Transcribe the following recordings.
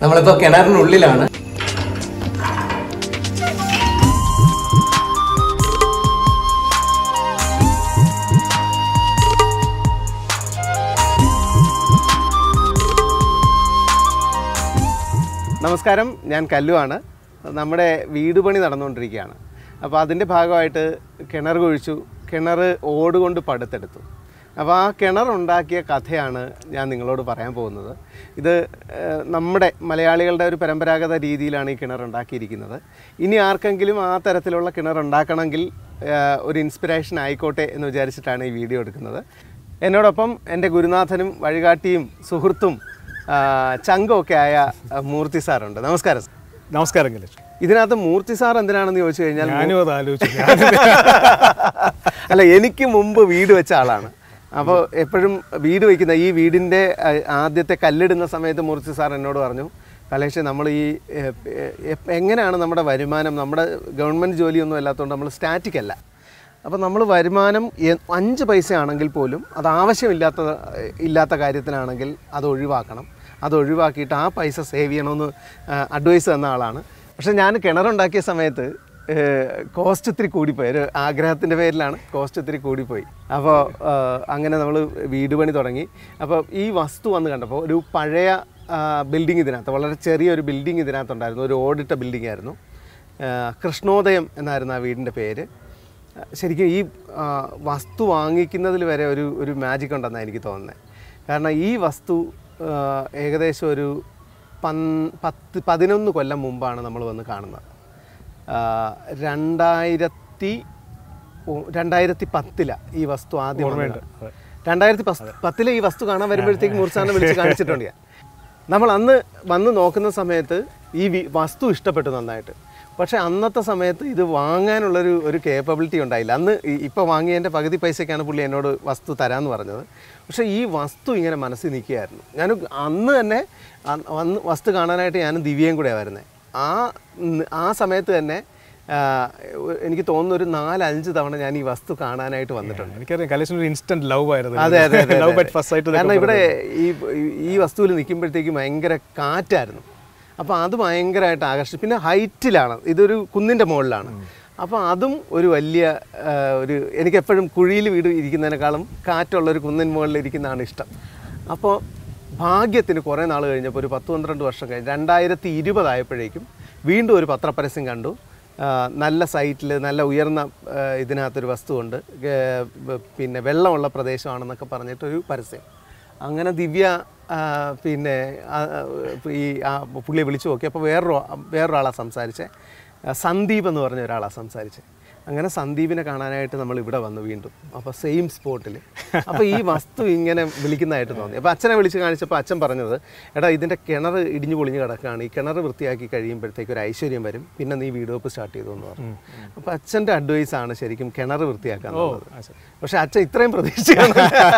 നമ്മളിപ്പോ കിണറിനുള്ളിലാണ് നമസ്കാരം ഞാൻ കല്ലുവാണ് നമ്മുടെ വീട് പണി നടന്നുകൊണ്ടിരിക്കുകയാണ് അപ്പോൾ അതിൻ്റെ ഭാഗമായിട്ട് കിണർ കുഴിച്ചു കിണർ ഓട് കൊണ്ട് പടുത്തെടുത്തു അപ്പോൾ ആ കിണർ ഉണ്ടാക്കിയ കഥയാണ് ഞാൻ നിങ്ങളോട് പറയാൻ പോകുന്നത് ഇത് ഏഹ്, നമ്മുടെ മലയാളികളുടെ ഒരു പരമ്പരാഗത രീതിയിലാണ് ഈ കിണർ ഉണ്ടാക്കിയിരിക്കുന്നത് ഇനി ആർക്കെങ്കിലും ആ തരത്തിലുള്ള കിണർ ഉണ്ടാക്കണമെങ്കിൽ ഏഹ്, ഒരു ഇൻസ്പിറേഷൻ ആയിക്കോട്ടെ എന്ന് വിചാരിച്ചിട്ടാണ് ഈ വീഡിയോ എടുക്കുന്നത് എന്നോടൊപ്പം എൻ്റെ ഗുരുനാഥനും വഴികാട്ടിയും സുഹൃത്തും ആ, ചങ്കും ഒക്കെ ആയ ആ, മൂർത്തി സാറുണ്ട് നമസ്കാരം സാർ. നമസ്കാരം കലേഷ് ഇതിനകത്ത് മൂർത്തി സാർ എന്തിനാണെന്ന് ചോദിച്ചു കഴിഞ്ഞാൽ ഞാനും അത് ആലോചിച്ചു അല്ല എനിക്ക് മുമ്പ് വീട് വെച്ച ആളാണ് അപ്പോൾ എപ്പോഴും വീട് വയ്ക്കുന്ന ഈ വീടിൻ്റെ ആ, ആദ്യത്തെ കല്ലിടുന്ന സമയത്ത് മൂർത്തി സാർ എന്നോട് പറഞ്ഞു കലേഷ് നമ്മൾ ഈ എ, എ, എങ്ങനെയാണ് നമ്മുടെ വരുമാനം നമ്മുടെ ഗവൺമെൻറ് ജോലിയൊന്നും അല്ലാത്തതുകൊണ്ട് നമ്മൾ സ്റ്റാറ്റിക് അല്ല അപ്പോൾ നമ്മൾ വരുമാനം എ- അഞ്ച് പൈസ ആണെങ്കിൽ പോലും അത് ആവശ്യമില്ലാത്ത ഇല്ലാത്ത കാര്യത്തിനാണെങ്കിൽ അത് ഒഴിവാക്കണം അത് ഒഴിവാക്കിയിട്ട് ആ പൈസ സേവ് ചെയ്യണമെന്ന് അഡ്വൈസ് തന്ന ആളാണ് പക്ഷേ ഞാൻ കിണറുണ്ടാക്കിയ സമയത്ത് കോസ്റ്റ് ഇത്തിരി കൂടിപ്പോയി ഒരു ആഗ്രഹത്തിൻ്റെ പേരിലാണ് കോസ്റ്റ് ഇത്തിരി കൂടിപ്പോയി അപ്പോൾ അങ്ങനെ നമ്മൾ വീട് പണി തുടങ്ങി അപ്പോൾ ഈ വസ്തു വന്ന് കണ്ടപ്പോൾ ഒരു പഴയ ബിൽഡിംഗ് ഇതിനകത്ത് വളരെ ചെറിയൊരു ബിൽഡിംഗ് ഇതിനകത്തുണ്ടായിരുന്നു ഒരു ഓടിട്ട ബിൽഡിംഗ് ആയിരുന്നു ആ, കൃഷ്ണോദയം എന്നായിരുന്നു ആ വീടിൻ്റെ പേര് ആ, ശരിക്കും ഈ ആ, വസ്തു വാങ്ങിക്കുന്നതിൽ വരെ ഒരു ഒരു മാജിക് ഉണ്ടെന്നാണ് എനിക്ക് തോന്നുന്നത് കാരണം ഈ വസ്തു ആ, ഏകദേശം ഒരു പൻ പത്ത് പതിനൊന്ന് കൊല്ലം മുമ്പാണ് നമ്മൾ വന്ന് കാണുന്നത് ആ, രണ്ടായിരത്തി ഓ- രണ്ടായിരത്തി പത്തിലാണ് ഈ വസ്തു ആദ്യം വന്നത്. രണ്ടായിരത്തി പസ്- പത്തിലെ ഈ വസ്തു കാണാൻ വരുമ്പോഴത്തേക്ക് മുറിച്ചാനെ വിളിച്ച് കാണിച്ചിട്ടുണ്ട് ഞാൻ നമ്മൾ അന്ന് വന്ന് നോക്കുന്ന സമയത്ത് ഈ വി- വസ്തു ഇഷ്ടപ്പെട്ടു നന്നായിട്ട് പക്ഷേ അന്നത്തെ സമയത്ത് ഇത് വാങ്ങാനുള്ളൊരു ഒരു കേപ്പബിലിറ്റി ഉണ്ടായില്ല അന്ന് ഇപ്പോൾ വാങ്ങിയതിൻ്റെ പകുതി പൈസയ്ക്കാണ് പുള്ളി എന്നോട് വസ്തു തരാമെന്ന് പറഞ്ഞത് പക്ഷേ ഈ വസ്തു ഇങ്ങനെ മനസ്സിൽ നിൽക്കുകയായിരുന്നു ഞാൻ അന്ന് തന്നെ അ- അന്ന് വസ്തു കാണാനായിട്ട് ഞാനും ദിവ്യയും കൂടെയാണ് വരുന്നത് ആ ഉം, ആ സമയത്ത് തന്നെ ആ, എനിക്ക് തോന്നുന്നു ഒരു നാലഞ്ച് തവണ ഞാൻ ഈ വസ്തു കാണാനായിട്ട് വന്നിട്ടുണ്ട് എനിക്കറിയാം കലേഷിന് ഒരു ഇൻസ്റ്റന്റ് ലവ് ആയിരുന്നു അതെ അതെ അതെ, ലവ് അതെ അറ്റ് ഫസ്റ്റ് ആയിട്ട് കാരണം ഇവിടെ ഈ ഈ വസ്തുവിൽ നിൽക്കുമ്പോഴത്തേക്ക് ഭയങ്കര കാറ്റായിരുന്നു അപ്പോൾ അത് ഭയങ്കരമായിട്ട് ആകർഷിച്ചു പിന്നെ ഹൈറ്റിലാണ് ഇതൊരു കുന്നിൻ്റെ മുകളിലാണ് അപ്പോൾ അതും ഒരു വലിയ ആ, ഒരു എനിക്കെപ്പോഴും കുഴിയിൽ വീട് ഇരിക്കുന്നതിനേക്കാളും കാറ്റുള്ള ഒരു കുന്നിൻ മുകളിൽ ഇരിക്കുന്നതാണ് ഇഷ്ടം അപ്പോൾ ഭാഗ്യത്തിന് കുറേ നാൾ കഴിഞ്ഞപ്പോൾ ഒരു പത്ത് പന്ത്രണ്ട് വർഷം കഴിഞ്ഞ് രണ്ടായിരത്തി ഇരുപതായപ്പോഴേക്കും വീണ്ടും ഒരു പത്രപരസ്യം കണ്ടു ആ, നല്ല സൈറ്റിൽ നല്ല ഉയർന്ന ആ, ഇതിനകത്തൊരു വസ്തുവുണ്ട് ഗ- ബ- പിന്നെ വെള്ളമുള്ള പ്രദേശമാണെന്നൊക്കെ പറഞ്ഞിട്ടൊരു പരസ്യം അങ്ങനെ ദിവ്യ ആ, പിന്നെ ആ, ആ, ഈ ആ പുള്ളിയെ വിളിച്ചു നോക്കി അപ്പോൾ വേറൊരു വേറൊരാളാണ് സംസാരിച്ചത് സന്ദീപ് എന്ന് പറഞ്ഞ ഒരാളാണ് സംസാരിച്ചത് അങ്ങനെ സന്ദീപിനെ കാണാനായിട്ട് നമ്മൾ ഇവിടെ വന്നു വീണ്ടും അപ്പോൾ സെയിം സ്പോട്ടിൽ അപ്പോൾ ഈ വസ്തു ഇങ്ങനെ വിളിക്കുന്നതായിട്ട് തോന്നി അപ്പോൾ അച്ഛനെ വിളിച്ച് കാണിച്ചപ്പോൾ അച്ഛൻ പറഞ്ഞത് എടാ ഇതിൻ്റെ കിണർ ഇടിഞ്ഞു പൊളിഞ്ഞ് കിടക്കുകയാണ് ഈ കിണർ വൃത്തിയാക്കി കഴിയുമ്പോഴത്തേക്ക് ഒരു ഐശ്വര്യം വരും പിന്നെ നീ വീട് വെപ്പ് സ്റ്റാർട്ട് ചെയ്തു എന്ന് പറഞ്ഞു അപ്പോൾ അച്ഛൻ്റെ അഡ്വൈസ് ആണ് ശരിക്കും കിണർ വൃത്തിയാക്കാൻ എന്നുള്ളത്. പക്ഷെ അച്ഛൻ ഇത്രയും പ്രതീക്ഷിക്കണം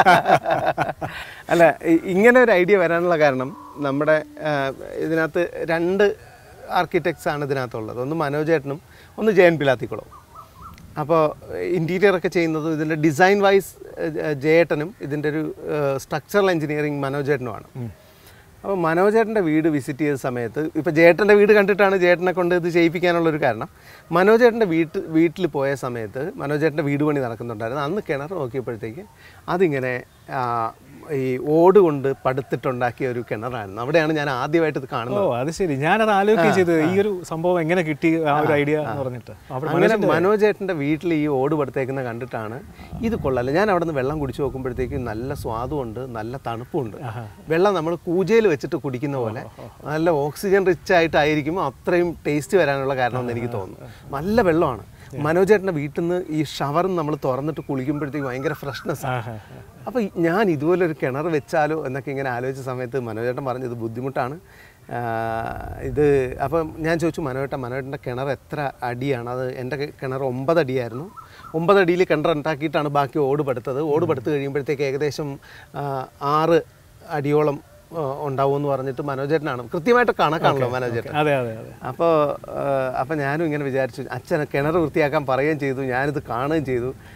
അല്ല ഇ- ഇങ്ങനെ ഒരു ഐഡിയ വരാനുള്ള കാരണം നമ്മുടെ ആ, ഇതിനകത്ത് രണ്ട് ആർക്കിടെക്ട്സ് ആണ് ഇതിനകത്തുള്ളത് ഒന്ന് മനോജേട്ടനും ഒന്ന് ജയൻ പിലാത്തിക്കുളവും അപ്പോൾ ഇൻറ്റീരിയർ ഒക്കെ ചെയ്യുന്നത് ഇതിൻ്റെ ഡിസൈൻ വൈസ് ജയേട്ടനും ഇതിൻ്റെ ഒരു സ്ട്രക്ചറൽ എഞ്ചിനീയറിങ് മനോജേട്ടനുമാണ് അപ്പോൾ മനോജേട്ടൻ്റെ വീട് വിസിറ്റ് ചെയ്ത സമയത്ത് ഇപ്പോൾ ജേട്ടൻ്റെ വീട് കണ്ടിട്ടാണ് ജേട്ടനെ കൊണ്ട് ഇത് ചെയ്യിപ്പിക്കാനുള്ളൊരു കാരണം മനോജേട്ടൻ്റെ വീട്ട് വീട്ടിൽ പോയ സമയത്ത് മനോജേട്ടൻ്റെ വീട് പണി നടക്കുന്നുണ്ടായിരുന്നു അന്ന് കിണർ നോക്കിയപ്പോഴത്തേക്ക് അതിങ്ങനെ ആ, ഈ ഓട് കൊണ്ട് പടുത്തിട്ടുണ്ടാക്കിയ ഒരു കിണറായിരുന്നു അവിടെയാണ് ഞാൻ ആദ്യമായിട്ട് ഇത് ഓ കാണുന്നത് അത് ശരി ഞാനത് ആലോചിക്കുകയും ചെയ്തത് ഈ ഒരു സംഭവം എങ്ങനെ കിട്ടി ആ ഒരു ഐഡിയ എന്ന് പറഞ്ഞിട്ട് അവിടെ അങ്ങനെ മനോജേട്ടൻ്റെ വീട്ടിൽ ഈ ഓട് പടുത്തേക്കുന്ന കണ്ടിട്ടാണ് ഇത് കൊള്ളാല്ല ഞാൻ അവിടെ നിന്ന് വെള്ളം കുടിച്ചു നോക്കുമ്പോഴത്തേക്ക് നല്ല സ്വാദുമുണ്ട് നല്ല തണുപ്പുണ്ട് വെള്ളം നമ്മൾ കൂജയിൽ വെച്ചിട്ട് കുടിക്കുന്ന പോലെ നല്ല ഓക്സിജൻ റിച്ച് ആയിട്ടായിരിക്കും അത്രയും ടേസ്റ്റ് വരാനുള്ള കാരണമെന്ന് എനിക്ക് തോന്നുന്നു നല്ല വെള്ളമാണ് മനോജേട്ടൻ്റെ വീട്ടിൽ നിന്ന് ഈ ഷവർ നമ്മൾ തുറന്നിട്ട് കുളിക്കുമ്പോഴത്തേക്ക് ഭയങ്കര ഫ്രഷ്നെസ് അപ്പോൾ ഞാൻ ഇതുപോലെ ഒരു കിണർ വെച്ചാലോ എന്നൊക്കെ ഇങ്ങനെ ആലോചിച്ച സമയത്ത് മനോജേട്ടൻ പറഞ്ഞത് ബുദ്ധിമുട്ടാണ് ആ, ഇത് അപ്പം ഞാൻ ചോദിച്ചു മനോട്ട മനോട്ടൻ്റെ കിണർ എത്ര അടിയാണ് അത് എൻ്റെ കി- കിണർ ഒമ്പത് അടിയായിരുന്നു ഒമ്പത് അടിയിൽ കിണർ ഉണ്ടാക്കിയിട്ടാണ് ബാക്കി ഓട് പടുത്തത് ഓട് പടുത്ത് കഴിയുമ്പോഴത്തേക്ക് ഏകദേശം ആ, ആറ് അടിയോളം ഉണ്ടാവും എന്ന് പറഞ്ഞിട്ട് മനോജേട്ടനാണ് കൃത്യമായിട്ട് കണക്കാണല്ലോ മനോജേട്ടൻ അതെ അതെ അതെ അപ്പോൾ അപ്പോൾ ഞാനും ഇങ്ങനെ വിചാരിച്ചു അച്ഛനെ കിണർ വൃത്തിയാക്കാൻ പറയുകയും ചെയ്തു ഞാനിത് കാണുകയും ചെയ്തു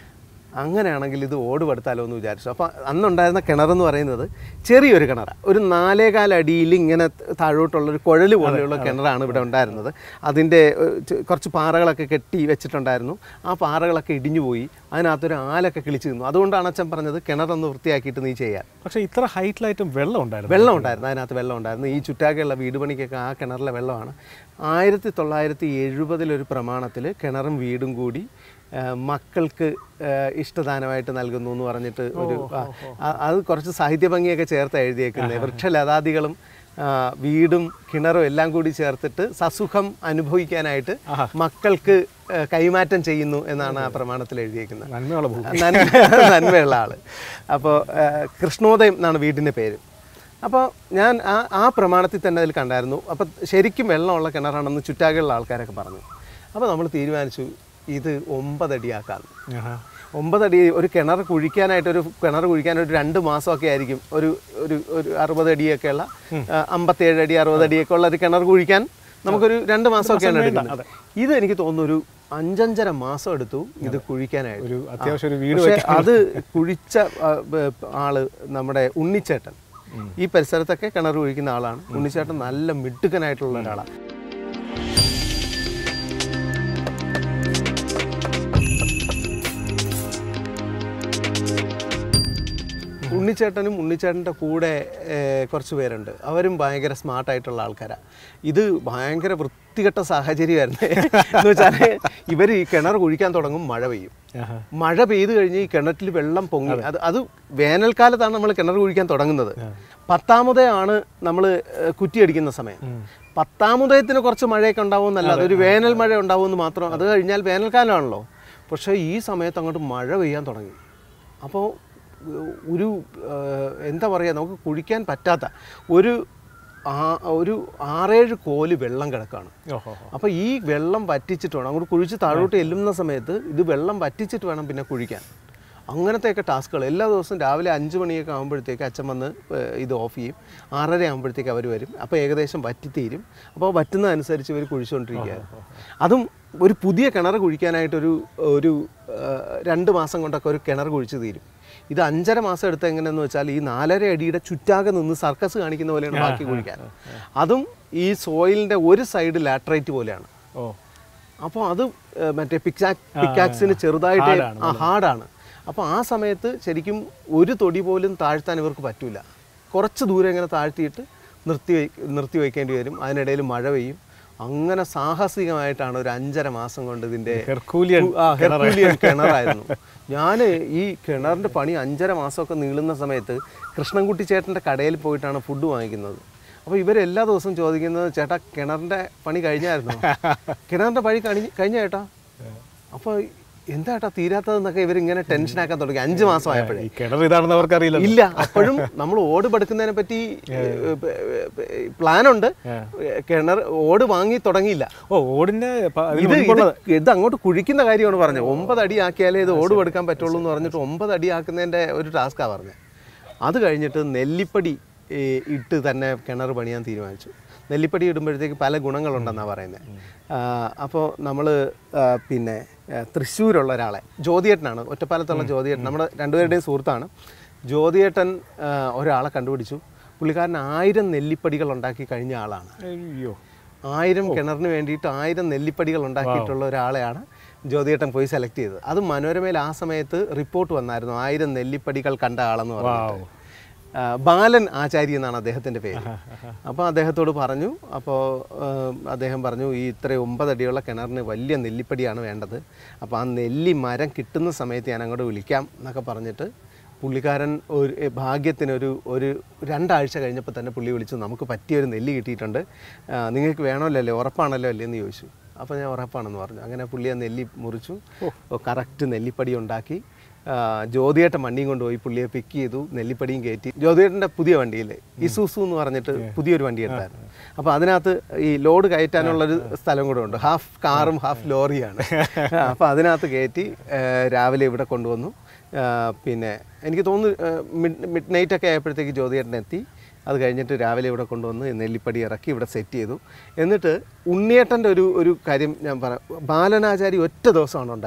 അങ്ങനെയാണെങ്കിൽ ഇത് ഓടുപെടുത്താലോ എന്ന് വിചാരിച്ചു അപ്പോൾ അന്നുണ്ടായിരുന്ന കിണറെന്ന് പറയുന്നത് ചെറിയൊരു കിണറാണ് ഒരു നാലേകാൽ അടിയിൽ ഇങ്ങനെ താഴോട്ടുള്ളൊരു കുഴൽ പോലെയുള്ള കിണറാണ് ഇവിടെ ഉണ്ടായിരുന്നത് അതിൻ്റെ ഏഹ്, ചെ- കുറച്ച് പാറകളൊക്കെ കെട്ടി വെച്ചിട്ടുണ്ടായിരുന്നു ആ പാറകളൊക്കെ ഇടിഞ്ഞു പോയി അതിനകത്തൊരു ആലൊക്കെ കിളിച്ചു നിന്നു അതുകൊണ്ടാണ് അച്ഛൻ പറഞ്ഞത് കിണറൊന്ന് വൃത്തിയാക്കിയിട്ട് നീ ചെയ്യാൻ പക്ഷേ ഇത്ര ഹൈറ്റിലായിട്ടും വെള്ളം ഉണ്ടായിരുന്നു വെള്ളം ഉണ്ടായിരുന്നു അതിനകത്ത് വെള്ളം ഉണ്ടായിരുന്നു ഈ ചുറ്റാകെയുള്ള വീട് പണിക്കൊക്കെ ആ കിണറിലെ വെള്ളമാണ് ആയിരത്തി തൊള്ളായിരത്തി എഴുപതിലൊരു പ്രമാണത്തിൽ കിണറും വീടും കൂടി ആ, മക്കൾക്ക് ആ, ഇഷ്ടദാനമായിട്ട് നൽകുന്നു എന്ന് പറഞ്ഞിട്ട് ഒരു ആ, ആ- അത് കുറച്ച് സാഹിത്യ ഭംഗിയൊക്കെ ചേർത്ത് എഴുതിയേക്കുന്നത് വൃക്ഷലതാദികളും ആ, വീടും കിണറും എല്ലാം കൂടി ചേർത്തിട്ട് സസുഖം അനുഭവിക്കാനായിട്ട് മക്കൾക്ക് ആ, കൈമാറ്റം ചെയ്യുന്നു എന്നാണ് ആ പ്രമാണത്തിൽ എഴുതിയേക്കുന്നത് നന്മയുള്ള ഭൂമി നന്മ നന്മയുള്ള ആള് അപ്പോൾ കൃഷ്ണോദയം എന്നാണ് വീടിൻ്റെ പേര് അപ്പോൾ ഞാൻ ആ ആ പ്രമാണത്തിൽ തന്നെ അതിൽ കണ്ടായിരുന്നു അപ്പോൾ ശരിക്കും വെള്ളമുള്ള കിണറാണെന്ന് ചുറ്റാകെയുള്ള ആൾക്കാരൊക്കെ പറഞ്ഞു അപ്പോൾ നമ്മൾ തീരുമാനിച്ചു ഇത് ഒമ്പതടിയാക്കാമെന്ന് ആഹാ. ഒമ്പതടി ഒരു കിണർ കുഴിക്കാനായിട്ട് ഒരു കിണർ കുഴിക്കാൻ ഒരു രണ്ട് മാസമൊക്കെ ആയിരിക്കും ഒരു ഒരു ഒരു അറുപത് അടിയൊക്കെയുള്ള ആ, അമ്പത്തേഴ് അടി അറുപത് അടിയൊക്കെ ഉള്ള ഒരു കിണർ കുഴിക്കാൻ നമുക്കൊരു രണ്ട് മാസമൊക്കെയാണ് എടുക്കുന്നത് ഇത് എനിക്ക് തോന്നുന്നു ഒരു അഞ്ചഞ്ചര മാസം എടുത്തു ഇത് കുഴിക്കാനായിട്ട് ഒരു അത്യാവശ്യം ഒരു വീട് പക്ഷേ അത് കുഴിച്ച ആ, ബ- ആള് നമ്മുടെ ഉണ്ണിച്ചേട്ടൻ ഈ പരിസരത്തൊക്കെ കിണർ കുഴിക്കുന്ന ആളാണ് ഉണ്ണിച്ചേട്ടൻ നല്ല മിടുക്കനായിട്ടുള്ള ഒരാളാണ് ഉണ്ണിച്ചേട്ടനും ഉണ്ണിച്ചേട്ടൻ്റെ കൂടെ ഏർ, കുറച്ച് പേരുണ്ട് അവരും ഭയങ്കര സ്മാർട്ടായിട്ടുള്ള ആൾക്കാരാണ് ഇത് ഭയങ്കര വൃത്തികെട്ട സാഹചര്യമായിരുന്നു എന്ന് വെച്ചാൽ ഇവർ ഈ കിണർ കുഴിക്കാൻ തുടങ്ങും മഴ പെയ്യും ആഹാ. മഴ പെയ്തു കഴിഞ്ഞ് ഈ കിണറ്റിൽ വെള്ളം പൊങ്ങി അത് അത് വേനൽക്കാലത്താണ് നമ്മൾ കിണർ കുഴിക്കാൻ തുടങ്ങുന്നത് പത്താമതേ ആണ് നമ്മൾ കുറ്റിയടിക്കുന്ന സമയം പത്താമതയത്തിന് കുറച്ച് മഴയൊക്കെ ഉണ്ടാവുമെന്നല്ല അതൊരു വേനൽ മഴ ഉണ്ടാവുമെന്ന് മാത്രം അത് കഴിഞ്ഞാൽ വേനൽക്കാലമാണല്ലോ പക്ഷേ ഈ സമയത്ത് അങ്ങോട്ട് മഴ പെയ്യാൻ തുടങ്ങി അപ്പോൾ ഒരു ഏഹ്, എന്താ പറയുക നമുക്ക് കുഴിക്കാൻ പറ്റാത്ത ഒരു ആ- ഒരു ആറേഴ് കോല് വെള്ളം കിടക്കാണ് ഓഹോ അപ്പോൾ ഈ വെള്ളം വറ്റിച്ചിട്ട് വേണം അങ്ങോട്ട് കുഴിച്ച് താഴോട്ട് ചെല്ലുന്ന സമയത്ത് ഇത് വെള്ളം വറ്റിച്ചിട്ട് വേണം പിന്നെ കുഴിക്കാൻ അങ്ങനത്തെയൊക്കെ ടാസ്കുകൾ എല്ലാ ദിവസവും രാവിലെ അഞ്ച് മണിയൊക്കെ ആകുമ്പോഴത്തേക്ക് അച്ഛൻ വന്ന് ഏഹ്, ഇത് ഓഫ് ചെയ്യും ആറര ആകുമ്പോഴത്തേക്ക് അവർ വരും അപ്പോൾ ഏകദേശം വറ്റിത്തീരും അപ്പോൾ വറ്റുന്നതനുസരിച്ച് ഇവർ കുഴിച്ചുകൊണ്ടിരിക്കുകയാണ് അതും ഒരു പുതിയ കിണർ കുഴിക്കാനായിട്ടൊരു ഒരു ഏഹ്, രണ്ട് മാസം കൊണ്ടൊക്കെ ഒരു കിണർ കുഴിച്ച് തീരും ഇത് അഞ്ചര മാസം എടുത്ത് എങ്ങനെയെന്ന് വെച്ചാൽ ഈ നാലര അടിയുടെ ചുറ്റാകെ നിന്ന് സർക്കസ് കാണിക്കുന്ന പോലെയാണ് ബാക്കി കുഴിക്കാൻ അതും ഈ സോയിലിൻ്റെ ഒരു സൈഡ് ലാറ്ററൈറ്റ് പോലെയാണ് ഓ അപ്പോൾ അത് ഏഹ്, മറ്റേ പിക്സാക് പിക്കാക്സിന് ചെറുതായിട്ട് ആ ഹാർഡാണ് അപ്പോൾ ആ സമയത്ത് ശരിക്കും ഒരു തൊടി പോലും താഴ്ത്താൻ ഇവർക്ക് പറ്റൂല കുറച്ച് ദൂരം ഇങ്ങനെ താഴ്ത്തിയിട്ട് നിർത്തി വെ- നിർത്തി വയ്ക്കേണ്ടി വരും അതിനിടയിൽ മഴ പെയ്യും അങ്ങനെ സാഹസികമായിട്ടാണ് ഒരു അഞ്ചര മാസം കൊണ്ട് ഇതിൻ്റെ ഹെർക്കൂലിയൻ ആ ഹെർക്കൂലിയൻ കിണറായിരുന്നു ഞാൻ ഈ കിണറിൻ്റെ പണി അഞ്ചര മാസമൊക്കെ നീളുന്ന സമയത്ത് കൃഷ്ണൻകുട്ടി ചേട്ടൻ്റെ കടയിൽ പോയിട്ടാണ് ഫുഡ് വാങ്ങിക്കുന്നത് അപ്പോൾ ഇവരെല്ലാ ദിവസവും ചോദിക്കുന്നത് ചേട്ടാ കിണറിൻ്റെ പണി കഴിഞ്ഞായിരുന്നോ കിണറിൻ്റെ പണി കഴിഞ്ഞ കഴിഞ്ഞ ചേട്ടാ അപ്പോൾ എന്താ ചേട്ടാ തീരാത്തതെന്നൊക്കെ ഇവരിങ്ങനെ ടെൻഷനാക്കാൻ തുടങ്ങി അഞ്ച് മാസമായപ്പോഴേ ഈ കിണർ ഇതാണെന്ന് അവർക്കറിയില്ല ഇല്ല അപ്പോഴും നമ്മൾ ഓട് പടുക്കുന്നതിനെ പറ്റി പ്ലാനുണ്ട് കിണർ ഓട് വാങ്ങി തുടങ്ങിയില്ല ഓ ഓടിന്റെ പ- അതിന് ഇത് മുൻപുള്ള ഇത് ഇത് അങ്ങോട്ട് കുഴിക്കുന്ന കാര്യമാണ് പറഞ്ഞത് ഒമ്പത് അടി ആക്കിയാലേ ഇത് ഓട് എടുക്കാൻ പറ്റുള്ളൂ എന്ന് പറഞ്ഞിട്ട് ഒമ്പത് അടി ആക്കുന്നതിൻ്റെ ഒരു ടാസ്ക്കാണ് പറഞ്ഞത് അത് കഴിഞ്ഞിട്ട് നെല്ലിപ്പടി ഏ, ഇട്ട് തന്നെ കിണർ പണിയാൻ തീരുമാനിച്ചു നെല്ലിപ്പടി ഇടുമ്പോഴത്തേക്ക് പല ഗുണങ്ങളുണ്ടെന്നാണ് പറയുന്നത് അപ്പോൾ നമ്മൾ പിന്നെ ആ, തൃശ്ശൂരുള്ള ഒരാളെ ജ്യോതിയേട്ടനാണ് ഒറ്റപ്പാലത്തുള്ള ജ്യോതിയേട്ടൻ നമ്മുടെ രണ്ടുപേരുടെയും സുഹൃത്താണ് ജ്യോതിയേട്ടൻ ആ, ഒരാളെ കണ്ടുപിടിച്ചു പുള്ളിക്കാരൻ ആയിരം നെല്ലിപ്പടികൾ ഉണ്ടാക്കി കഴിഞ്ഞ ആളാണ് അയ്യോ ആയിരം കിണറിന് വേണ്ടിയിട്ട് ആയിരം നെല്ലിപ്പടികൾ ഉണ്ടാക്കിയിട്ടുള്ള ഒരാളെയാണ് ജ്യോതിയേട്ടൻ പോയി സെലക്ട് ചെയ്തത് അത് മനോരമയിൽ ആ സമയത്ത് റിപ്പോർട്ട് വന്നായിരുന്നു ആയിരം നെല്ലിപ്പടികൾ കണ്ട ആളെന്ന് പറഞ്ഞു ബാലൻ ആചാരി എന്നാണ് അദ്ദേഹത്തിൻ്റെ പേര് അപ്പോൾ അദ്ദേഹത്തോട് പറഞ്ഞു അപ്പോൾ അദ്ദേഹം പറഞ്ഞു ഈ ഇത്ര ഒമ്പതടിയുള്ള കിണറിന് വലിയ നെല്ലിപ്പടിയാണ് വേണ്ടത് അപ്പോൾ ആ നെല്ലി മരം കിട്ടുന്ന സമയത്ത് ഞാൻ അങ്ങോട്ട് വിളിക്കാം എന്നൊക്കെ പറഞ്ഞിട്ട് പുള്ളിക്കാരൻ ഒരു എ, ഭാഗ്യത്തിനൊരു ഒരു രണ്ടാഴ്ച കഴിഞ്ഞപ്പോൾ തന്നെ പുള്ളി വിളിച്ചു നമുക്ക് പറ്റിയൊരു നെല്ല് കിട്ടിയിട്ടുണ്ട് ആ, നിങ്ങൾക്ക് വേണമല്ലോ അല്ലേ ഉറപ്പാണല്ലോ അല്ലേ എന്ന് ചോദിച്ചു അപ്പോൾ ഞാൻ ഉറപ്പാണെന്ന് പറഞ്ഞു അങ്ങനെ പുള്ളി ആ നെല്ലി മുറിച്ചു കറക്റ്റ് നെല്ലിപ്പടി ഉണ്ടാക്കി ആ, ജ്യോതിയേട്ടൻ വണ്ടിയും കൊണ്ടുപോയി പുള്ളിയെ പിക്ക് ചെയ്തു നെല്ലിപ്പടിയും കയറ്റി ജ്യോതിയേട്ടൻ്റെ പുതിയ വണ്ടിയിൽ ഇസൂസു എന്ന് പറഞ്ഞിട്ട് പുതിയൊരു വണ്ടി എടുത്തായിരുന്നു അപ്പോൾ അതിനകത്ത് ഈ ലോഡ് കയറ്റാനുള്ളൊരു സ്ഥലം കൂടെ ഉണ്ട് ഹാഫ് കാറും ഹാഫ് ലോറിയാണ് അപ്പോൾ അതിനകത്ത് കയറ്റി ആ, രാവിലെ ഇവിടെ കൊണ്ടുവന്നു ആ, പിന്നെ എനിക്ക് തോന്നുന്നു മിഡ് മിഡ് നൈറ്റ് ഒക്കെ ആയപ്പോഴത്തേക്ക് ജ്യോതിയേട്ടൻ എത്തി അത് കഴിഞ്ഞിട്ട് രാവിലെ ഇവിടെ കൊണ്ടുവന്ന് നെല്ലിപ്പടി ഇറക്കി ഇവിടെ സെറ്റ് ചെയ്തു എന്നിട്ട് ഉണ്ണിയേട്ടൻ്റെ ഒരു ഒരു കാര്യം ഞാൻ പറയാം ബാലനാചാരി ഒറ്റ ദിവസമാണ് ഉണ്ടായിരുന്നത്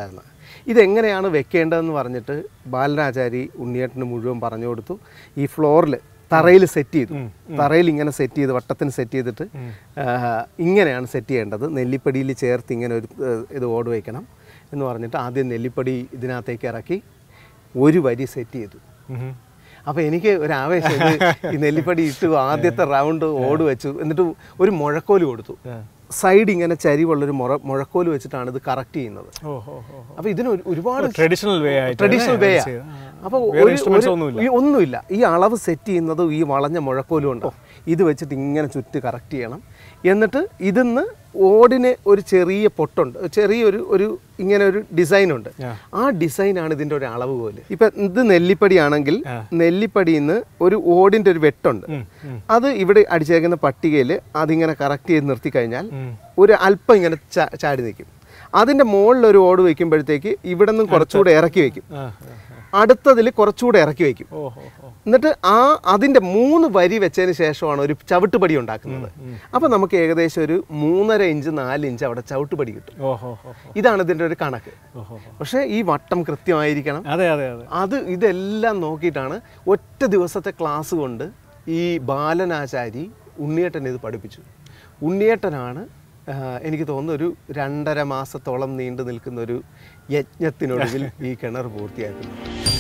ഇതെങ്ങനെയാണ് വെക്കേണ്ടതെന്ന് പറഞ്ഞിട്ട് ബാലനാചാരി ഉണ്ണിയേട്ടന് മുഴുവൻ പറഞ്ഞു കൊടുത്തു ഈ ഫ്ലോറിൽ തറയിൽ സെറ്റ് ചെയ്തു തറയിൽ ഇങ്ങനെ സെറ്റ് ചെയ്ത് വട്ടത്തിന് സെറ്റ് ചെയ്തിട്ട് ആ, ഇങ്ങനെയാണ് സെറ്റ് ചെയ്യേണ്ടത് നെല്ലിപ്പടിയിൽ ചേർത്ത് ഇങ്ങനെ ഒരു ഏ, ഇത് ഓട് വയ്ക്കണം എന്ന് പറഞ്ഞിട്ട് ആദ്യം നെല്ലിപ്പടി ഇതിനകത്തേക്ക് ഇറക്കി ഒരു വരി സെറ്റ് ചെയ്തു ഉം. അപ്പോൾ എനിക്ക് ഒരു ആവേശം ഇത് ഈ നെല്ലിപ്പടി ഇട്ടു ആദ്യത്തെ റൗണ്ട് ഓട് വെച്ചു എന്നിട്ട് ഒരു മുഴക്കോല് കൊടുത്തു സൈഡ് ഇങ്ങനെ ചരിവുള്ളൊരു മുറ മുഴക്കോല് വെച്ചിട്ടാണ് ഇത് കറക്റ്റ് ചെയ്യുന്നത് ഓ ഓ ഓ അപ്പോൾ ഇതിന് ഒരു- ഒരുപാട് ട്രഡീഷണൽ വേ ആയിട്ട് ട്രഡീഷണൽ വേ അപ്പോൾ വേറെ instruments ഒന്നുമില്ല. ഒന്നുമില്ല ഈ അളവ് സെറ്റ് ചെയ്യുന്നത് ഈ വളഞ്ഞ മുഴക്കോലും ഉണ്ടോ ഇത് വെച്ചിട്ട് ഇങ്ങനെ ചുറ്റ് കറക്റ്റ് ചെയ്യണം എന്നിട്ട് ഇതിന്ന് ഓടിന് ഒരു ചെറിയ പൊട്ടുണ്ട് ചെറിയൊരു ഒരു ഇങ്ങനെ ഒരു ഡിസൈൻ ഉണ്ട് Yeah. ആ ഡിസൈനാണ് ഇതിൻ്റെ ഒരു അളവ് പോലെ ഇപ്പം ഇത് നെല്ലിപ്പടിയാണെങ്കിൽ നെല്ലിപ്പടിയിൽ നിന്ന് ഒരു ഓടിൻ്റെ ഒരു വെട്ടുണ്ട് അത് ഇവിടെ അടിച്ചേക്കുന്ന പട്ടികയിൽ അതിങ്ങനെ കറക്റ്റ് ചെയ്ത് നിർത്തി കഴിഞ്ഞാൽ ഒരു അല്പം ഇങ്ങനെ ചാ- ചാടി നിൽക്കും അതിൻ്റെ മുകളിൽ ഒരു ഓട് വയ്ക്കുമ്പോഴത്തേക്ക് ഇവിടെ നിന്നും കുറച്ചുകൂടെ ഇറക്കി വയ്ക്കും ആ അടുത്തതിൽ കുറച്ചുകൂടെ ഇറക്കി വയ്ക്കും ഓ ഓ ഓ എന്നിട്ട് ആ അതിൻ്റെ മൂന്ന് വരി വെച്ചതിന് ശേഷമാണ് ഒരു ചവിട്ടുപടി ഉണ്ടാക്കുന്നത് അപ്പോൾ നമുക്ക് ഏകദേശം ഒരു മൂന്നര ഇഞ്ച് നാല് ഇഞ്ച് അവിടെ ചവിട്ടുപടി കിട്ടും ഓ ഓ ഓ ഇതാണ് ഇതിൻ്റെ ഒരു കണക്ക് ഓ പക്ഷേ ഈ വട്ടം കൃത്യമായിരിക്കണം അതെ അതെ അതെ അത് ഇതെല്ലാം നോക്കിയിട്ടാണ് ഒറ്റ ദിവസത്തെ ക്ലാസ് കൊണ്ട് ഈ ബാലനാചാരി ഉണ്ണിയേട്ടൻ ഇത് പഠിപ്പിച്ചു ഉണ്ണിയേട്ടനാണ് ആ, എനിക്ക് തോന്നുന്നു ഒരു രണ്ടര മാസത്തോളം നീണ്ടു നിൽക്കുന്ന ഒരു യജ്ഞത്തിനൊടുവിൽ ഈ കിണർ പൂർത്തിയാക്കുന്നത്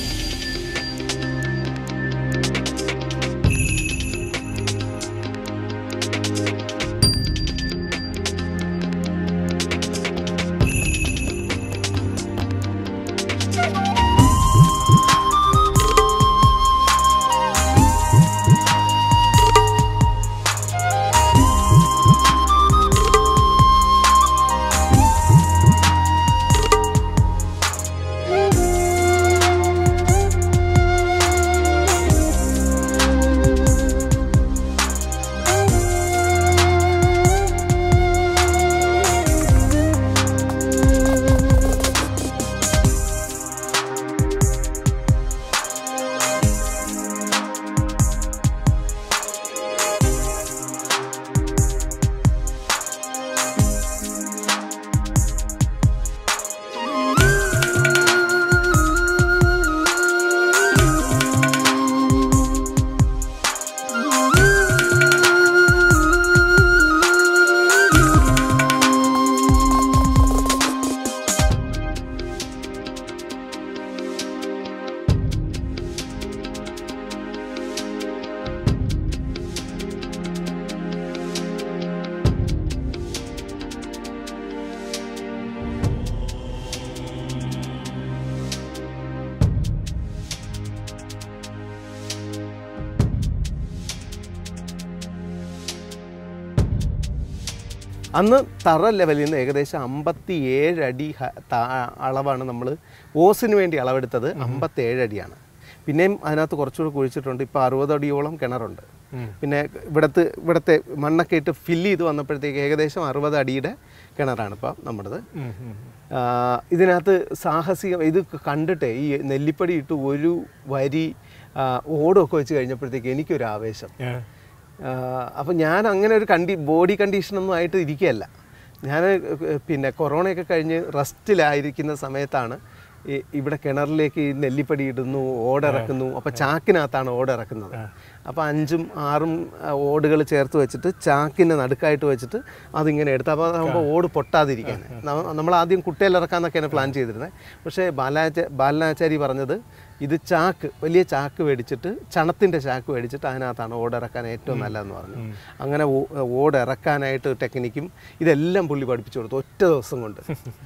അന്ന് തറ ലെവലിൽ നിന്ന് ഏകദേശം അമ്പത്തി ഏഴ് അടി ഹ- താ- അളവാണ് നമ്മൾ ഓസിന് വേണ്ടി അളവെടുത്തത് അമ്പത്തേഴ് അടിയാണ് പിന്നെയും അതിനകത്ത് കുറച്ചുകൂടെ കുഴിച്ചിട്ടുണ്ട് ഇപ്പോൾ അറുപത് അടിയോളം കിണറുണ്ട് പിന്നെ ഇവിടത്തെ ഇവിടുത്തെ മണ്ണൊക്കെ ഇട്ട് ഫില്ല് ചെയ്ത് വന്നപ്പോഴത്തേക്ക് ഏകദേശം അറുപത് അടിയുടെ കിണറാണ് ഇപ്പോൾ നമ്മുടേത് ഉം, ഉം. ആ, ഇതിനകത്ത് സാഹസികം ഇത് കണ്ടിട്ടേ ഈ നെല്ലിപ്പടി ഇട്ട് ഒരു വരി ആ, ഓടൊക്കെ വെച്ച് കഴിഞ്ഞപ്പോഴത്തേക്ക് എനിക്കൊരു ആവേശം ആ. അപ്പം ഞാൻ അങ്ങനെ ഒരു കണ്ടി ബോഡി കണ്ടീഷനൊന്നും ആയിട്ട് ഇരിക്കുകയല്ല ഞാൻ പിന്നെ കൊറോണയൊക്കെ കഴിഞ്ഞ് റെസ്റ്റിലായിരിക്കുന്ന സമയത്താണ് ഈ ഇവിടെ കിണറിലേക്ക് ഈ നെല്ലിപ്പടി ഇടുന്നു ഓടിറക്കുന്നു അപ്പോൾ ചാക്കിനകത്താണ് ഓടിറക്കുന്നത് അപ്പോൾ അഞ്ചും ആറും ഓടുകൾ ചേർത്ത് വെച്ചിട്ട് ചാക്കിൻ്റെ നടുക്കായിട്ട് വെച്ചിട്ട് അതിങ്ങനെ എടുത്ത് അപ്പോൾ അതാകുമ്പോൾ ഓട് പൊട്ടാതിരിക്കാൻ നമ്മ- നമ്മൾ ആദ്യം കുട്ടയിലിറക്കാന്നൊക്കെയാണ് പ്ലാൻ ചെയ്തിരുന്നത് പക്ഷേ ബാലാച ബാലനാചാരി പറഞ്ഞത് ഇത് ചാക്ക് വലിയ ചാക്ക് മേടിച്ചിട്ട് ചണത്തിൻ്റെ ചാക്ക് മേടിച്ചിട്ട് അതിനകത്താണ് ഓടിറക്കാൻ ഏറ്റവും നല്ലതെന്ന് പറഞ്ഞു അങ്ങനെ ഓ- ഓടിറക്കാനായിട്ട് ടെക്നിക്കും ഇതെല്ലാം പുള്ളി പഠിപ്പിച്ചു കൊടുത്തു ഒറ്റ ദിവസം കൊണ്ട്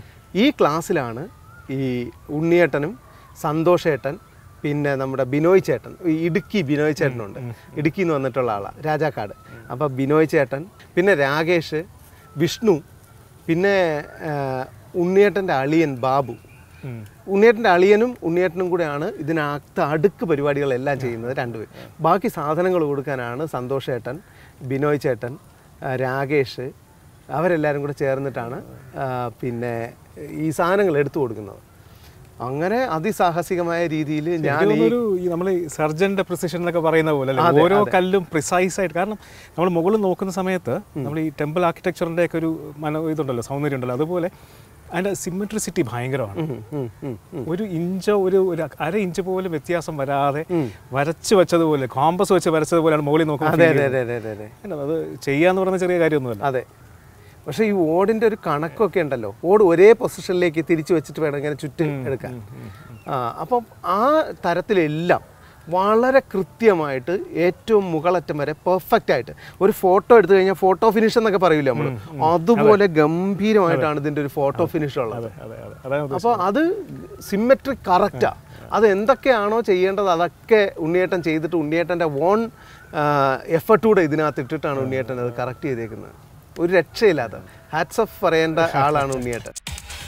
ഈ ക്ലാസ്സിലാണ് ഈ ഉണ്ണിയേട്ടനും സന്തോഷേട്ടൻ പിന്നെ നമ്മുടെ ബിനോയ് ചേട്ടൻ ഈ ഇടുക്കി ബിനോയ് ചേട്ടനുണ്ട് ഇടുക്കിയിൽ നിന്ന് വന്നിട്ടുള്ള ആളാണ് രാജാക്കാട് അപ്പോൾ ബിനോയ് ചേട്ടൻ പിന്നെ രാകേഷ് വിഷ്ണു പിന്നെ ആ, ഉണ്ണിയേട്ടൻ്റെ അളിയൻ ബാബു ഉം. ഉണ്ണിയേട്ടൻ്റെ അളിയനും ഉണ്ണിയേട്ടനും കൂടെയാണ് ഇതിനകത്ത് അടുക്ക് പരിപാടികളെല്ലാം ചെയ്യുന്നത് രണ്ടുപേർ ബാക്കി സാധനങ്ങൾ കൊടുക്കാനാണ് സന്തോഷേട്ടൻ ബിനോയ് ചേട്ടൻ ആ, രാകേഷ് അവരെല്ലാവരും കൂടെ ചേർന്നിട്ടാണ് ആ, പിന്നെ ഈ സാധനങ്ങൾ എടുത്തു കൊടുക്കുന്നത് അങ്ങനെ അതിസാഹസികമായ രീതിയിൽ ഞാൻ എനിക്ക് ഈ തോന്നുന്നു ഒരു ഈ നമ്മൾ സർജന്റെ പ്രിസിഷൻ എന്നൊക്കെ പറയുന്ന പോലെ അല്ലേ ഓരോ കല്ലും പ്രിസൈസ് ആയിട്ട് കാരണം നമ്മൾ മുകളിൽ നോക്കുന്ന സമയത്ത് നമ്മൾ ഈ ടെമ്പിൾ ആർക്കിടെക്ചറിന്റെ ഒക്കെ ഒരു മന ഇതുണ്ടല്ലോ സൗന്ദര്യം ഉണ്ടല്ലോ അതുപോലെ അതിൻ്റെ സിമെട്രിസിറ്റി ഭയങ്കരമാണ് ഉം, ഉം, ഉം, ഉം. ഒരു ഇഞ്ചോ ഒരു ഒരു അര ഇഞ്ച് പോലും വ്യത്യാസം വരാതെ വരച്ച് വെച്ചതുപോലെ കോമ്പസ് വെച്ച് വരച്ചതുപോലെയാണ് മുകളിൽ നോക്കുമ്പോൾ അതെ feel അതെ അതെ അതെ അതെ ചെയ്യുന്നത്. അത് ചെയ്യാന്ന് പറഞ്ഞ ചെറിയ കാര്യമൊന്നുമല്ല അതെ പക്ഷേ ഈ ഓടിൻ്റെ ഒരു കണക്കൊക്കെ ഉണ്ടല്ലോ ഓട് ഒരേ പൊസിഷനിലേക്ക് തിരിച്ചു വെച്ചിട്ട് വേണം ഇങ്ങനെ ചുറ്റും എടുക്കാൻ ആ അപ്പം ആ തരത്തിലെല്ലാം വളരെ കൃത്യമായിട്ട് ഏറ്റവും മുകളറ്റം വരെ പെർഫെക്റ്റ് ആയിട്ട് ഒരു ഫോട്ടോ എടുത്തു കഴിഞ്ഞാൽ ഫോട്ടോ ഫിനിഷ് എന്നൊക്കെ പറയില്ല നമ്മൾ അതുപോലെ ഗംഭീരമായിട്ടാണ് ഇതിൻ്റെ ഒരു ഫോട്ടോ ഫിനിഷ് ഉള്ളത് അതെ അതെ അതെ അതാണ് അപ്പോൾ അത് സിമെട്രിക് കറക്റ്റാ അത് എന്തൊക്കെയാണോ ചെയ്യേണ്ടത് അതൊക്കെ ഉണ്ണിയേട്ടൻ ചെയ്തിട്ട് ഉണ്ണിയേട്ടൻ്റെ ഓൺ എഫർട്ട് കൂടെ ഇതിനകത്ത് ഇട്ടിട്ടാണ് ഉണ്ണിയേട്ടൻ അത് കറക്റ്റ് ചെയ്തേക്കുന്നത് ഒരു രക്ഷയില്ലാത്ത ഹാറ്റ്സ് ഓഫ് പറയേണ്ട ആളാണ് ഉണ്ണിയേട്ടൻ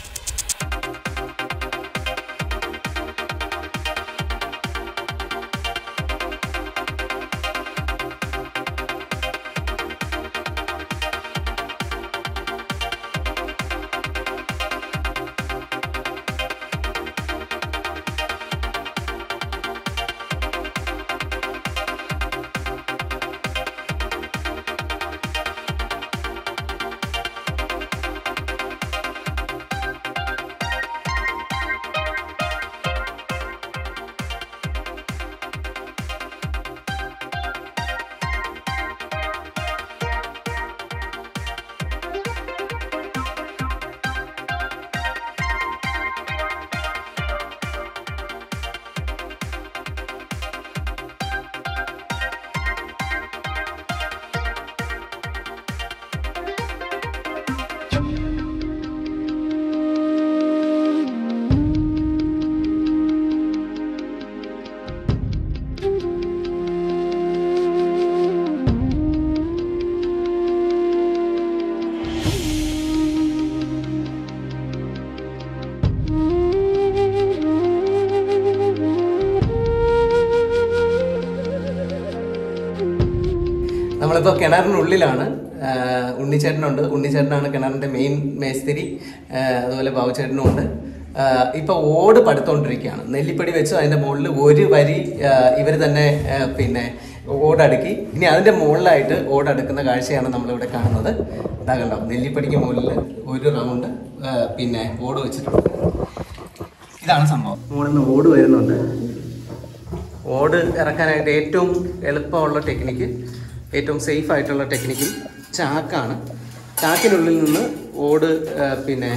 നമ്മളിപ്പോൾ കിണറിനുള്ളിലാണ് ആ, ഉണ്ണിച്ചേട്ടനുണ്ട് ഉണ്ണിച്ചേട്ടനാണ് കിണറിന്റെ മെയിൻ മേസ്തിരി ആ, അതുപോലെ ബാബുചേട്ടനും ഉണ്ട് ആ, ഇപ്പൊ ഓട് പടുത്തോണ്ടിരിക്കുകയാണ് നെല്ലിപ്പടി വെച്ച് അതിന്റെ മുകളിൽ ഒരു വരി ഇവർ തന്നെ ആ, പിന്നെ ഓടടുക്കി ഇനി അതിന്റെ മുകളിലായിട്ട് ഓടടുക്കുന്ന കാഴ്ചയാണ് നമ്മളിവിടെ കാണുന്നത് ഇതാ കണ്ടോ നെല്ലിപ്പടിക്ക് മുകളിൽ ഒരു റൗണ്ട് ആ, പിന്നെ ഓട് വെച്ചിട്ടുണ്ട് ഇതാണ് സംഭവം മുകളിൽ നിന്ന് ഓട് വരുന്നുണ്ട് ഓട് ഇറക്കാനായിട്ട് ഏറ്റവും എളുപ്പമുള്ള ടെക്നിക്ക് ഏറ്റവും സേഫ് ആയിട്ടുള്ള ടെക്നിക്കും ചാക്കാണ് ചാക്കിനുള്ളിൽ നിന്ന് ഓട് ആ, പിന്നെ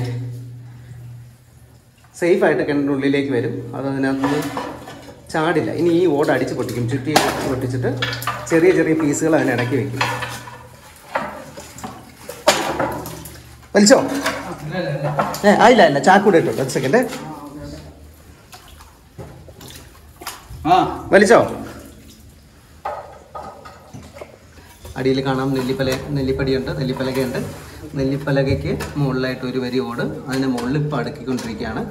സേഫായിട്ട് കിണറിനുള്ളിലേക്ക് വരും അത് അതിനകത്ത് നിന്ന് ചാടില്ല ഇനി ഈ ഓട് അടിച്ച് പൊട്ടിക്കും ചുറ്റി പൊട്ടിച്ചിട്ട് ചെറിയ ചെറിയ പീസുകൾ അതിനിടയ്ക്ക് വെക്കും വലിച്ചോ ഏ ആയില്ല ഇല്ല ചാക്കൂടെ ഇട്ടോ ഒരു സെക്കൻഡ് വലിച്ചോ അടിയിൽ കാണാം നെല്ലിപ്പല നെല്ലിപ്പടിയുണ്ട് നെല്ലിപ്പലകയുണ്ട് നെല്ലിപ്പലകയ്ക്ക് മുകളിലായിട്ട് ഒരു വരി ഓട് അതിന് മുകളിൽ ഇപ്പോൾ അടുക്കിക്കൊണ്ടിരിക്കുകയാണ്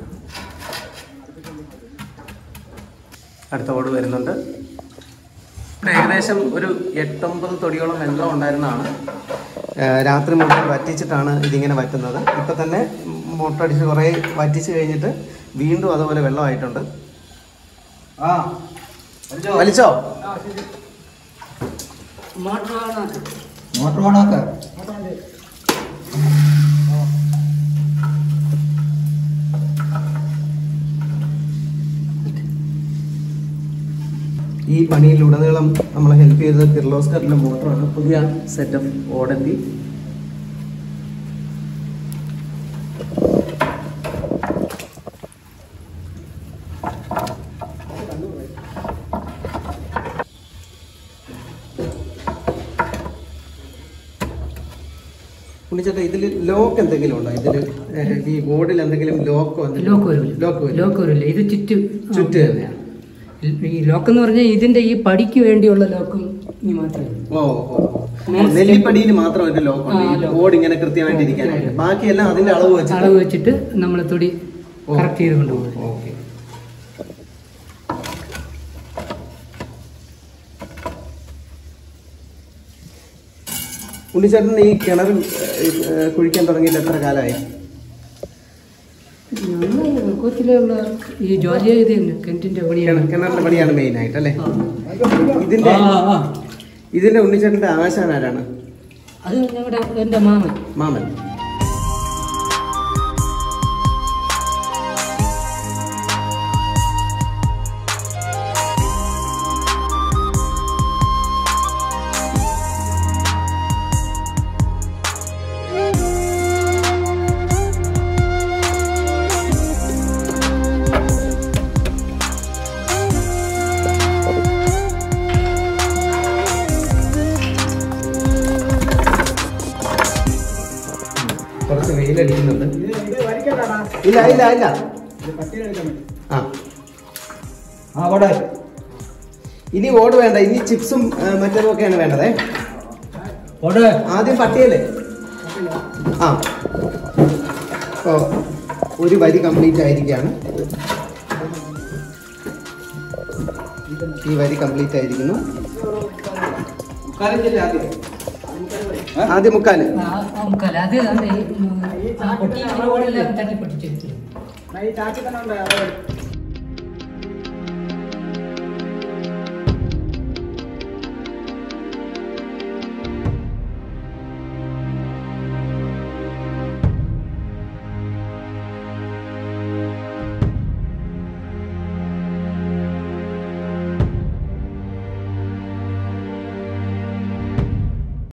അടുത്ത ഓട് വരുന്നുണ്ട് ഇവിടെ ഏകദേശം ഒരു എട്ടൊമ്പത് തൊടിയോളം വെള്ളം ഉണ്ടായിരുന്നതാണ് ഏഹ് രാത്രി മുഴുവൻ വറ്റിച്ചിട്ടാണ് ഇതിങ്ങനെ വറ്റുന്നത് ഇപ്പം തന്നെ മോട്ടർ അടിച്ച് കുറേ വറ്റിച്ച് കഴിഞ്ഞിട്ട് വീണ്ടും അതുപോലെ വെള്ളമായിട്ടുണ്ട് വലിച്ചോ മോട്ടർ ഓണാക്ക ഈ പണിയിലുടനീളം നമ്മളെ ഹെൽപ്പ് ചെയ്തത് കിർലോസ്കറിന്റെ മോട്ടറാണ് പുതിയ സെറ്റപ്പ് ഓടെത്തി ഉണ്ണിച്ചേട്ടാ ഇതിൽ ലോക്ക് എന്തെങ്കിലും ഉണ്ടോ ഇതിൽ ഈ ബോർഡിൽ എന്തെങ്കിലും ലോക്കോ ലോക്ക് വരില്ല ലോക്ക് വരും ലോക്ക് വരില്ല ഇത് ചുറ്റ് ചുറ്റ് തന്നെയാണ് ഈ ലോക്ക് എന്ന് പറഞ്ഞാൽ ഇതിന്റെ ഈ പടിക്ക് വേണ്ടിയുള്ള ലോക്കും ഈ മാത്രമേ ഉള്ളൂ. ഓ ഓ, ഓ. നെല്ലിപ്പടിയിൽ മാത്രം ഒരു ലോക്ക് ഉണ്ട് ഈ ബോർഡ് ഇങ്ങനെ കൃത്യമായിട്ട് ഇരിക്കാനായിട്ട് ബാക്കിയെല്ലാം അതിന്റെ അളവ് വെച്ച് അളവ് വെച്ചിട്ട് നമ്മൾ തൊടി കറക്റ്റ് ചെയ്ത് കൊണ്ടുപോകും ഓക്കെ ഉണ്ണിച്ചേട്ടൻ ഈ കിണർ കുഴിക്കാൻ തുടങ്ങിയിട്ട് എത്ര കാലമായി ഞങ്ങൾ കൊച്ചിലുള്ള ഈ ജോലി ചെയ്ത് തന്നെ കിണറ്റിന്റെ പണിയാണ് കിണറിന്റെ പണിയാണ് മെയിൻ ആയിട്ട് അല്ലേ ഇതിന്റെ ഇതിന്റെ ഉണ്ണിച്ചേട്ടന്റെ ആശാൻ ആരാണ് അത് ഞങ്ങളുടെ എൻ്റെ മാമൻ മാമൻ ഡ്രില്ലടിക്കുന്നുണ്ട് ഇല്ല ഇല്ല ഇല്ല ആ ആ പോട്ടെ ഇനി ഓട് വേണ്ട ഇനി ചിപ്സും ആ, മറ്റേതൊക്കെയാണ് വേണ്ടതേ പോട്ടെ ആദ്യം പട്ടിയല്ലേ ആ ഓ ഒരു വരി കംപ്ലീറ്റ് ആയിരിക്കുകയാണ് ഈ വരി കംപ്ലീറ്റ് ആയിരിക്കുന്നു ആദ്യം മുക്കാല് ആ, ആ മുക്കാല്. അത് അത് ഈ, ഉം, ആ പൊട്ടി ഇതിനോടെല്ലാം തട്ടി പൊട്ടിച്ചെടുത്തു ഈ ചാക്കി തന്നെ ഉണ്ട്